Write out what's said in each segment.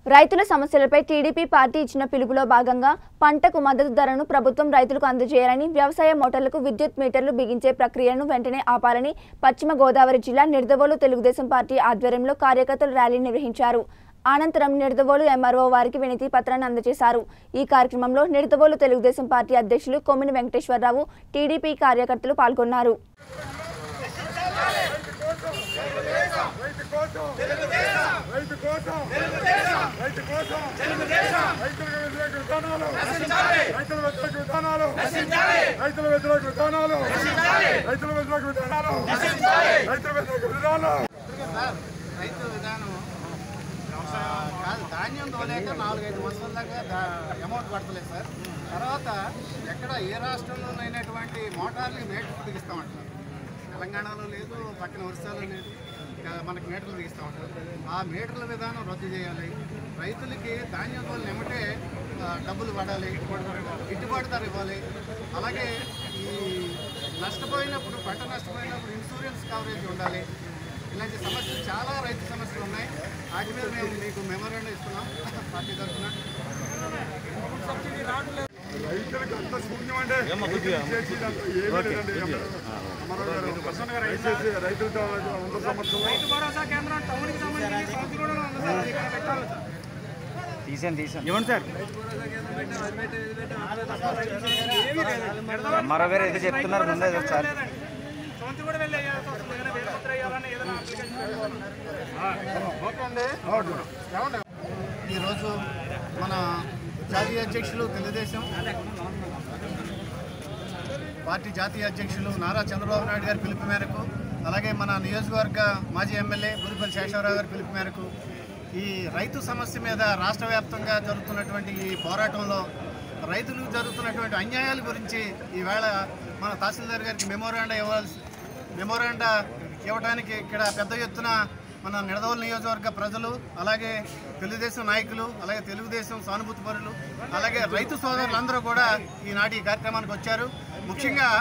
రైతుల సమస్యలపై TDP party ఇచ్చిన పిలుపులో భాగంగా పంటకు మద్దతు ధరను ప్రభుత్వం రైతులకు అందజేయాలని వ్యవసాయ మోటార్లకు విద్యుత్ మీటర్లు బిగించే ప్రక్రియను వెంటనే ఆపాలని పశ్చిమ గోదావరి జిల్లా నిడదవోలు తెలుగుదేశం పార్టీ ఆధ్వర్యంలో కార్యకర్తలు ర్యాలీ నిర్వహించారు అనంతరం నిడదవోలు ఎంఆర్ఓ వారికి వినతి పత్రాన్ని అందజేశారు ఈ కార్యక్రమంలో నిడదవోలు తెలుగుదేశం పార్టీ అధ్యక్షులు కొమ్మిని వెంకటేశ్వరరావు టీడీపీ కార్యకర్తలు పాల్గొన్నారు రైతు కోసం రైతు కోసం రైతు కోసం రైతులకు వ్యతిరేక విధానాలు రైతుల వ్యతిరేక విధానాలు రైతుల వ్యతిరేక విధానాలు రైతుల వ్యతిరేక విధానాలు రైతుల వ్యతిరేక విధానాలు రైతు విధానం వ్యవసాయం కాదు ధాన్యం తోలేక నాలుగైదు సంవత్సరాల దాకా దా- అమౌంట్ పడతలేదు సార్ తర్వాత ఎక్కడ ఏ రాష్ట్రంలోనైనటువంటి మోటార్లు మీటర్లు బిగిస్తామంటారు తెలంగాణలో లేదు పక్కన ఒరిస్సాలో లేదు ఇక మనకి మీటర్లు బిగిస్తామంటారు ఆ మీటర్ల విధానం రద్దు చేయాలి రైతులకి ధాన్యం తోలు ఎమ్మటే ఆ, డబ్బులు పడాలి గిట్టుబాటు ధర ఇవ్వాలి అలాగే ఈ నష్టపోయినప్పుడు పంట నష్టపోయినప్పుడు ఇన్సూరెన్స్ కవరేజ్ ఉండాలి ఇలాంటి సమస్యలు చాలా రైతు సమస్యలు ఉన్నాయి వాటి మీద మేము మీకు మెమోరాండం ఇస్తున్నాం పార్టీ తరఫున రైతులకు అంత శూన్యం అంటే చేసేదంతా ఏమీ లేదండి. అమరావతి గారు, దయచేసి రైతులతో వంద సంవత్సరాలు తీసాను తీసాను ఇవ్వండి సార్ ఎంఆర్ఓ గారు ఏదో చెప్తున్నారు ముందే సార్ ఈరోజు మన జాతీయ అధ్యక్షులు తెలుగుదేశం పార్టీ జాతీయ అధ్యక్షులు నారా చంద్రబాబు నాయుడు గారి పిలుపు మేరకు అలాగే మన నియోజకవర్గ మాజీ ఎమ్మెల్యే బురిపల్లి శేషవరావు గారి పిలుపు మేరకు ఈ రైతు సమస్య మీద రాష్ట్ర వ్యాప్తంగా జరుగుతున్నటువంటి ఈ పోరాటంలో రైతులకు జరుగుతున్నటువంటి అన్యాయాల గురించి ఈవేళ మన తహసీల్దార్ గారికి మెమోరాండా ఇవ్వాల్సి మెమోరాండా ఇవ్వడానికి ఇక్కడ పెద్ద ఎత్తున మన నిడదవోలు నియోజకవర్గ ప్రజలు అలాగే తెలుగుదేశం నాయకులు అలాగే తెలుగుదేశం సానుభూతి పరులు అలాగే రైతు సోదరులందరూ కూడా ఈనాటి ఈ కార్యక్రమానికి వచ్చారు ముఖ్యంగా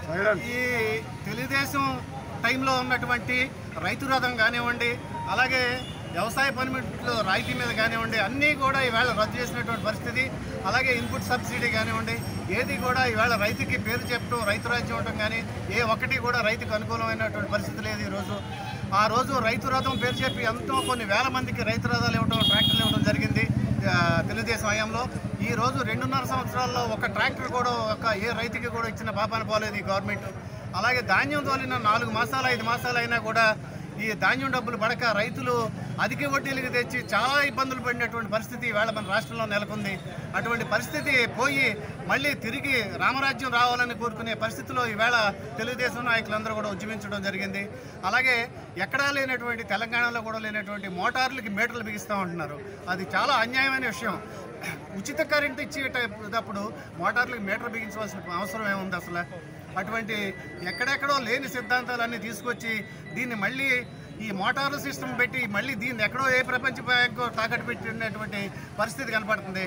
ఈ తెలుగుదేశం టైంలో ఉన్నటువంటి రైతు రథం కానివ్వండి అలాగే వ్యవసాయ పనిముట్లు రాయితీ మీద కానివ్వండి అన్నీ కూడా ఈవేళ రద్దు చేసినటువంటి పరిస్థితి అలాగే ఇన్పుట్ సబ్సిడీ కానివ్వండి ఏది కూడా ఈవేళ రైతుకి పేరు చెప్పడం రైతు రాజ్యం ఉండటం కానీ ఏ ఒక్కటి కూడా రైతుకు అనుకూలమైనటువంటి పరిస్థితి లేదు ఈరోజు ఆ రోజు రైతు రథం పేరు చెప్పి ఎంతో కొన్ని వేల మందికి రైతు రథాలు ఇవ్వడం ట్రాక్టర్లు ఇవ్వడం జరిగింది ఆ, తెలుగుదేశం హయాంలో ఈ రోజు రెండున్నర సంవత్సరాల్లో ఒక ట్రాక్టర్ కూడా ఒక ఏ రైతుకి కూడా ఇచ్చిన పాపాన పోలేదు ఈ గవర్నమెంట్ అలాగే ధాన్యం తోలిన నాలుగు మాసాలు ఐదు మాసాలు అయినా కూడా ఈ ధాన్యం డబ్బులు పడక రైతులు అధిక వడ్డీలకు తెచ్చి చాలా ఇబ్బందులు పడినటువంటి పరిస్థితి ఈవేళ మన రాష్ట్రంలో నెలకొంది అటువంటి పరిస్థితి పోయి మళ్ళీ తిరిగి రామరాజ్యం రావాలని కోరుకునే పరిస్థితిలో ఈవేళ తెలుగుదేశం నాయకులందరూ కూడా ఉద్యమించడం జరిగింది అలాగే ఎక్కడా లేనటువంటి తెలంగాణలో కూడా లేనటువంటి మోటార్లకి మీటర్లు బిగిస్తూ ఉంటున్నారు అది చాలా అన్యాయమైన విషయం ఉచిత కరెంట్ ఇచ్చేటప్పుడు మోటార్లకు మీటర్ బిగించవలసిన అవసరం ఏముంది అసలు అటువంటి ఎక్కడెక్కడో లేని సిద్ధాంతాలన్నీ తీసుకొచ్చి దీన్ని మళ్ళీ ఈ మోటార్ సిస్టమ్ పెట్టి మళ్ళీ దీన్ని ఎక్కడో ఏ ప్రపంచ బ్యాంకు తాకట్టు పెట్టినటువంటి పరిస్థితి కనపడుతుంది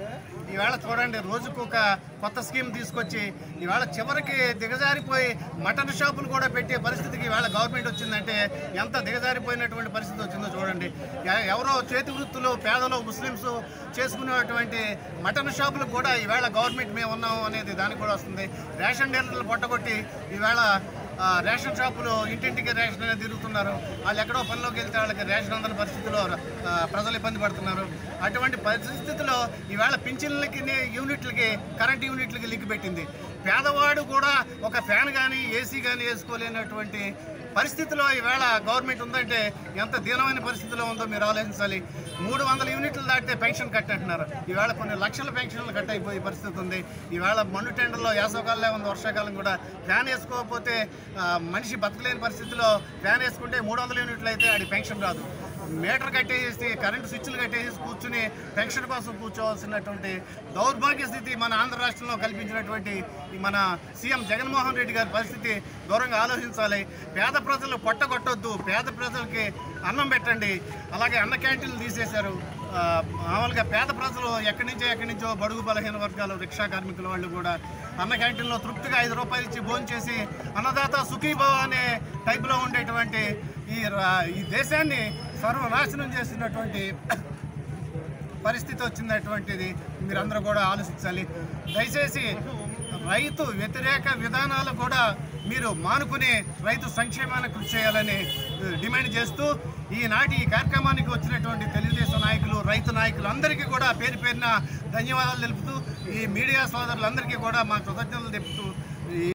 ఈవేళ చూడండి రోజుకు ఒక కొత్త స్కీమ్ తీసుకొచ్చి ఈవేళ చివరికి దిగజారిపోయి మటన్ షాపులు కూడా పెట్టే పరిస్థితికి ఈవేళ గవర్నమెంట్ వచ్చిందంటే ఎంత దిగజారిపోయినటువంటి పరిస్థితి వచ్చిందో చూడండి ఎ- ఎవరో చేతి వృత్తులు పేదలు ముస్లిమ్స్ చేసుకునేటువంటి మటన్ షాపులకు కూడా ఈవేళ గవర్నమెంట్ మేము ఉన్నాం అనేది దానికి కూడా వస్తుంది రేషన్ డీలర్లు పొట్టగొట్టి ఈవేళ ఆ, రేషన్ షాపులు ఇంటింటికి రేషన్ అనేది తిరుగుతున్నారు వాళ్ళు ఎక్కడో పనిలోకి వెళ్తే వాళ్ళకి రేషన్ అందని పరిస్థితిలో ఆ, ప్రజలు ఇబ్బంది పడుతున్నారు అటువంటి పరిస్థితిలో ఈవేళ పింఛన్లకి యూనిట్లకి కరెంట్ యూనిట్లకి లింక్ పెట్టింది పేదవాడు కూడా ఒక ఫ్యాన్ కానీ ఏసీ కానీ వేసుకోలేనటువంటి పరిస్థితిలో ఈవేళ గవర్నమెంట్ ఉందంటే ఎంత దీనమైన పరిస్థితిలో ఉందో మీరు ఆలోచించాలి మూడు వందల యూనిట్లు దాటితే పెన్షన్ కట్ అంటున్నారు ఈవేళ కొన్ని లక్షల పెన్షన్లు కట్ అయిపోయే పరిస్థితి ఉంది ఈవేళ మండు టెండర్లో వేసవకాలం ఉంది వర్షాకాలం కూడా ఫ్యాన్ వేసుకోకపోతే ఆ, మనిషి బతకలేని పరిస్థితిలో ఫ్యాన్ వేసుకుంటే మూడు వందల యూనిట్లు అయితే అది పెన్షన్ రాదు మీటర్ కట్టేసి కరెంటు స్విచ్లు కట్టేసి కూర్చుని పెన్షన్ కోసం కూర్చోవాల్సినటువంటి దౌర్భాగ్య స్థితి మన ఆంధ్ర రాష్ట్రంలో కల్పించినటువంటి ఈ మన సీఎం జగన్మోహన్ రెడ్డి గారి పరిస్థితి దూరంగా ఆలోచించాలి పేద ప్రజలు పొట్టగొట్టొద్దు పేద ప్రజలకి అన్నం పెట్టండి అలాగే అన్న క్యాంటీన్లు తీసేశారు ఆ, మామూలుగా పేద ప్రజలు ఎక్కడి నుంచో ఎక్కడి నుంచో బడుగు బలహీన వర్గాలు రిక్షా కార్మికుల వాళ్ళు కూడా అన్న క్యాంటీన్లో తృప్తిగా ఐదు రూపాయలు ఇచ్చి భోజనం చేసి అన్నదాత సుఖీభవ అనే టైప్లో ఉండేటువంటి ఈ రా- ఈ దేశాన్ని సర్వనాశనం చేసినటువంటి పరిస్థితి వచ్చినటువంటిది మీరందరూ కూడా ఆలోచించాలి దయచేసి రైతు వ్యతిరేక విధానాలు కూడా మీరు మానుకుని రైతు సంక్షేమాన్ని కృషి చేయాలని ఆ, డిమాండ్ చేస్తూ ఈనాటి ఈ కార్యక్రమానికి వచ్చినటువంటి తెలుగుదేశం నాయకులు రైతు నాయకులు అందరికీ కూడా పేరు పేరున ధన్యవాదాలు తెలుపుతూ ఈ మీడియా సోదరులందరికీ కూడా మా కృతజ్ఞతలు తెలుపుతూ ఈ